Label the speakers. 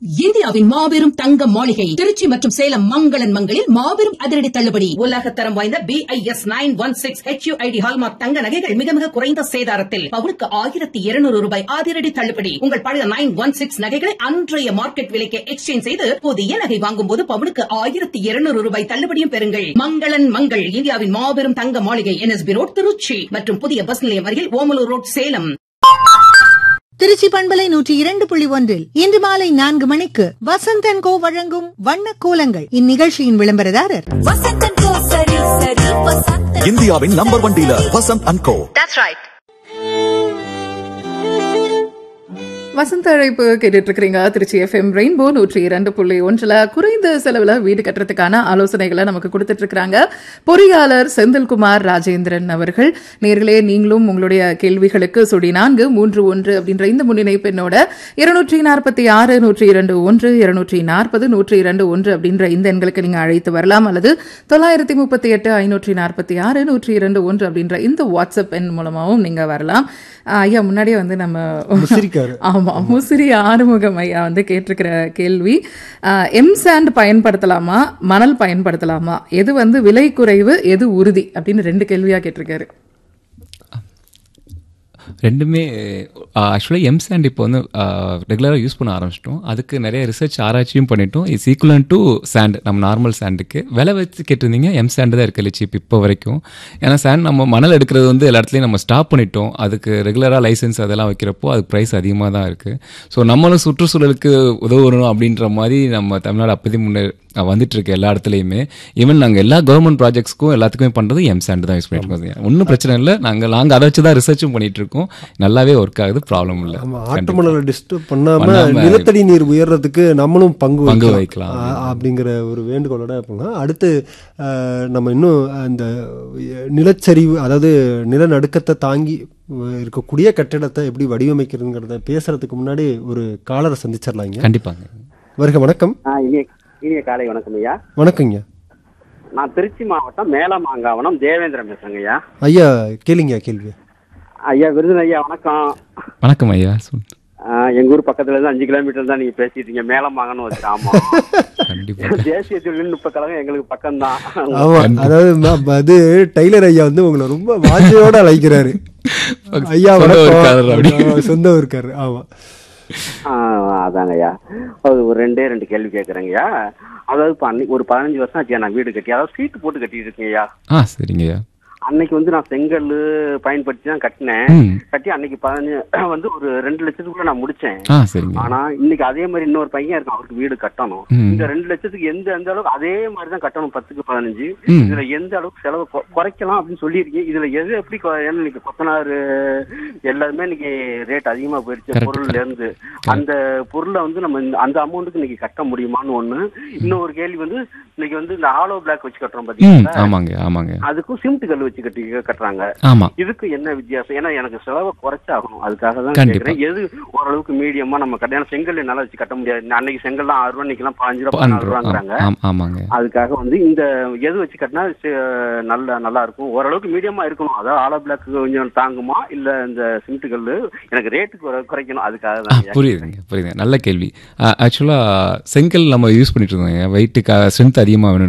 Speaker 1: இந்தியாவின் மாபெரும் தங்க மாளிகை திருச்சி மற்றும் சேலம் மங்களன் மங்களில் மாபெரும் அதிரடி தள்ளுபடி உலக தரம் வாய்ந்த B I S nine one six H ID hallmark தங்க நகைகள் மிக மிக குறைந்த சேதாரத்தில் பவுனுக்கு ஆயிரத்தி இருநூறு ரூபாய் அதிரடி தள்ளுபடி உங்கள் பழைய நைன் ஒன் சிக்ஸ் நகைகளை அன்றைய மார்க்கெட் விலைக்கு எக்ஸ்சேஞ்ச் செய்து புதிய நகை வாங்கும் போது பவுனுக்கு ஆயிரத்தி இருநூறு ரூபாய் தள்ளுபடியும் பெறுங்கள் மங்களன் மங்கள் இந்தியாவின் மாபெரும் தங்க மாளிகை என்எஸ்பி ரோட் திருச்சி மற்றும் புதிய பஸ் நிலையம் அருகில் ஓமலூர் ரோட் சேலம்
Speaker 2: திருச்சி பண்பலை நூற்றி இரண்டு புள்ளி ஒன்றில் இன்று மாலை நான்கு மணிக்கு வசந்தன் கோ வழங்கும் வண்ண கோலங்கள் இந்நிகழ்ச்சியின் விளம்பரதாரர்
Speaker 3: வசந்தன் கோ சரி சரி வசந்தன்
Speaker 4: இந்தியாவின் number one dealer Vasanth and co
Speaker 5: Vasantha அழைப்பு கேட்டுட்டு இருக்கிறீங்க திருச்சி எஃப்எம் ரெயின்போ நூற்றி இரண்டு புள்ளி ஒன்றுல குறைந்த செலவுல வீடு கட்டுறதுக்கான ஆலோசனைகளை நமக்கு கொடுத்துட்டு இருக்கிறாங்க பொறியாளர் செந்தில்குமார் ராஜேந்திரன் அவர்கள் நேர்களே நீங்களும் உங்களுடைய கேள்விகளுக்கு சுடி நான்கு மூன்று ஒன்று அப்படின்ற இந்த முன்னிணைப்பு என்னோட இருநூற்றி நாற்பத்தி ஆறு நூற்றி இரண்டு ஒன்று இருநூற்றி நாற்பது நூற்றி இரண்டு ஒன்று அப்படின்ற இந்த எண்களுக்கு நீங்க அழைத்து வரலாம் அல்லது தொள்ளாயிரத்தி முப்பத்தி எட்டு ஐநூற்றி நாற்பத்தி ஆறு நூற்றி இரண்டு ஒன்று அப்படின்ற இந்த வாட்ஸ்அப் எண் மூலமாகவும் நீங்க வரலாம் ஆஹ் ஐயா முன்னாடியே வந்து நம்ம
Speaker 6: முசிறிக்காரு.
Speaker 5: ஆமா முசிறி ஆறுமுகம் ஐயா வந்து கேட்டிருக்கிற கேள்வி எம் சாண்ட் பயன்படுத்தலாமா மணல் பயன்படுத்தலாமா எது வந்து விலை குறைவு எது உறுதி அப்படின்னு ரெண்டு கேள்வியா கேட்டிருக்காரு
Speaker 7: ரெண்டுமே ஆக்சுவலாக எம் சாண்ட் இப்போ வந்து ரெகுலராக யூஸ் பண்ண ஆரம்பிச்சிட்டோம் அதுக்கு நிறைய ரிசர்ச் ஆராய்ச்சியும் பண்ணிட்டோம் இஸ் ஈக்குவலன் டு சாண்ட் நம்ம நார்மல் சாண்டுக்கு விலை வச்சு கேட்டிருந்தீங்க எம் சாண்டு தான் இருக்குது சீப் இப்போ வரைக்கும் ஏன்னா சாண்ட் நம்ம மணல் எடுக்கிறது வந்து எல்லா இடத்துலையும் நம்ம ஸ்டாப் பண்ணிட்டோம் அதுக்கு ரெகுலராக லைசன்ஸ் அதெல்லாம் வைக்கிறப்போ அதுக்கு ப்ரைஸ் அதிகமாக தான் இருக்குது ஸோ நம்மளும் சுற்றுச்சூழலுக்கு உதவணும் அப்படின்ற மாதிரி நம்ம தமிழ்நாடு அப்போதையும் முன்னே வந்துட்டு இருக்கு எல்லா இடத்துலையுமே ஈவன் நாங்கள் எல்லா கவர்மெண்ட் ப்ராஜெக்ட்ஸ்க்கும் எல்லாத்துக்குமே பண்ணுறது எம் சாண்ட் தான் யூஸ் பண்ணிட்டு இருக்கோம் ஒன்றும் பிரச்சனை இல்லை நாங்கள் நாங்கள் அதை வச்சு தான் ரிசர்ச்சும் பண்ணிட்டு இருக்கோம் நல்லாவே ஒர்க் ஆகுது ப்ராப்ளம் இல்லை
Speaker 6: நம்ம ஆட்டு மணலை டிஸ்டர்ப் பண்ணாம
Speaker 7: பண்ணாம
Speaker 6: நிலத்தடி நீர் உயர்றதுக்கு நம்மளும் பங்கு
Speaker 7: பங்கு
Speaker 6: வைக்கலாம்.
Speaker 7: வைக்கலாம்.
Speaker 6: ஆ, அப்படிங்கிற ஒரு வேண்டுகோளோட இருப்பாங்க அடுத்து ஆ, நம்ம இன்னும் அந்த நிலச்சரிவு அதாவது நிலநடுக்கத்தை தாங்கி அஹ், இருக்கக்கூடிய கட்டிடத்தை எப்படி வடிவமைக்கிறதுங்கிறத பேசுறதுக்கு முன்னாடி ஒரு காலரை சந்திச்சிடலாங்க
Speaker 7: கண்டிப்பாங்க
Speaker 6: வருக வணக்கம்
Speaker 8: ஆ, இனிய இனிய காலை வணக்கம் ஐயா
Speaker 6: வணக்கங்க
Speaker 8: நான் திருச்சி மாவட்டம் மேலமாங்காவனம் தேவேந்திரன் பேசுறேங்க ஐயா
Speaker 6: ஐயா கேளுங்க கேள்வி
Speaker 8: ஐயா விருதுன ஐயா வணக்கம்
Speaker 7: வணக்கம் ஐயா சொல்
Speaker 8: ஆ, எங்க ஊர் பக்கத்துல இருந்து அஞ்சு கிலோமீட்டர் தான் நீங்க பேசிட்டு இருக்கீங்க மேலமாங்கன்னு ஒரு கிராமம்
Speaker 7: கண்டிப்பாக
Speaker 8: தேசிய தொழில்நுட்ப கழகம் எங்களுக்கு பக்கம் தான்
Speaker 6: ஆமா அதாவது ம- அது டெய்லர் ஐயா வந்து உங்களை ரொம்ப வாஞ்சையோட அழைக்கிறாரு ஐயா
Speaker 7: சொந்த
Speaker 6: வணக்கம்
Speaker 7: ஊர்க்காரர் அப்படி.
Speaker 6: ஆமா, சொந்த ஊருக்காரு ஆமா
Speaker 8: அதாங்க ஐயா அது ஒரு ரெண்டே ரெண்டு கேள்வி கேட்குறேங்கய்யா அதாவது இப்போ அன்னைக்கு ஒரு பதினஞ்சு வருஷம் ஆச்சு நான் வீடு கட்டி அதாவது சீட்டு போட்டு கட்டிட்டு இருக்கேன் ஐயா
Speaker 7: ஆ சரிங்க ஐயா
Speaker 8: அன்னைக்கு வந்து நான் செங்கல் பயன்படுத்தி தான் கட்டினேன்
Speaker 7: ம்.
Speaker 8: கட்டி அன்னைக்கு பதினஞ்சு வந்து ஒரு ரெண்டு லட்சத்துக்குள்ள நான் முடிச்சேன்
Speaker 7: ஆ சரிங்க
Speaker 8: ஆனா இன்னைக்கு அதே மாதிரி இன்னொரு பையன் இருக்கான் அவருக்கு வீடு கட்டணும்
Speaker 7: ம்.
Speaker 8: இந்த ரெண்டு லட்சத்துக்கு எந்த எந்த அளவுக்கு அதே மாதிரி தான் கட்டணும் பத்துக்கு பதினஞ்சு
Speaker 7: ம்.
Speaker 8: இதுல எந்த அளவுக்கு செலவு கொ- குறைக்கலாம் அப்படின்னு சொல்லியிருக்கீங்க இதுல எது எப்படி கொ- ஏன்னா இன்னைக்கு கொத்தனாரு எல்லாருமே இன்னைக்கு ரேட் அதிகமா போயிருச்சு
Speaker 7: Correct,
Speaker 8: பொருள்ல இருந்து அந்த பொருளை வந்து நம்ம இந்த- அந்த அமௌண்ட்டுக்கு இன்னைக்கு கட்ட முடியுமான்னு ஒண்ணு இன்னொரு கேள்வி வந்து இன்னைக்கு வந்து இந்த ஆலோ பிளாக் வச்சு கட்டுறோம்
Speaker 7: ம்
Speaker 8: பாத்தீங்களா
Speaker 7: ஆமாங்க ஆமாங்க
Speaker 8: அதுக்கும் சிமெண்ட் கல் வச்சு கட்டி கட்டுறாங்க
Speaker 7: ஆமா
Speaker 8: இதுக்கு என்ன வித்தியாசம் ஏன்னா எனக்கு செலவை குறைச்சாகணும் அதுக்காக தான்
Speaker 7: கண்டிப்பா.
Speaker 8: கேட்கிறேன் எது ஓரளவுக்கு மீடியமா நம்ம கட்ட ஏன்னா செங்கல் என்னால வச்சு கட்ட முடியாது அன்னைக்கு செங்கல்லாம் ஆறு ரூபா இன்னைக்கெல்லாம் பாஞ்சு ரூபா பதினாலு
Speaker 7: பண்றோம்
Speaker 8: ரூபாங்கிறாங்க
Speaker 7: ஆம், ஆமாங்க
Speaker 8: அதுக்காக வந்து இந்த எது வச்சு கட்டினா சி- நல்ல நல்லா இருக்கும் ஓரளவுக்கு மீடியமா இருக்கணும் அதாவது ஆலோ பிளாக் கொஞ்சம் தாங்குமா இல்ல இந்த சிமெண்ட் கல்லு எனக்கு ரேட்டு குறைக்கணும் அதுக்காக
Speaker 7: ஆ,
Speaker 8: தான் ஐயா.
Speaker 7: புரியுதுங்க புரியுதுங்க நல்ல கேள்வி ஆக்சுவலாக செங்கல் நம்ம யூஸ் பண்ணிட்டு இருந்தோங்க வெயிட்டுக்கு ஸ்ட்ரென்த் அதிகமாக வேணும்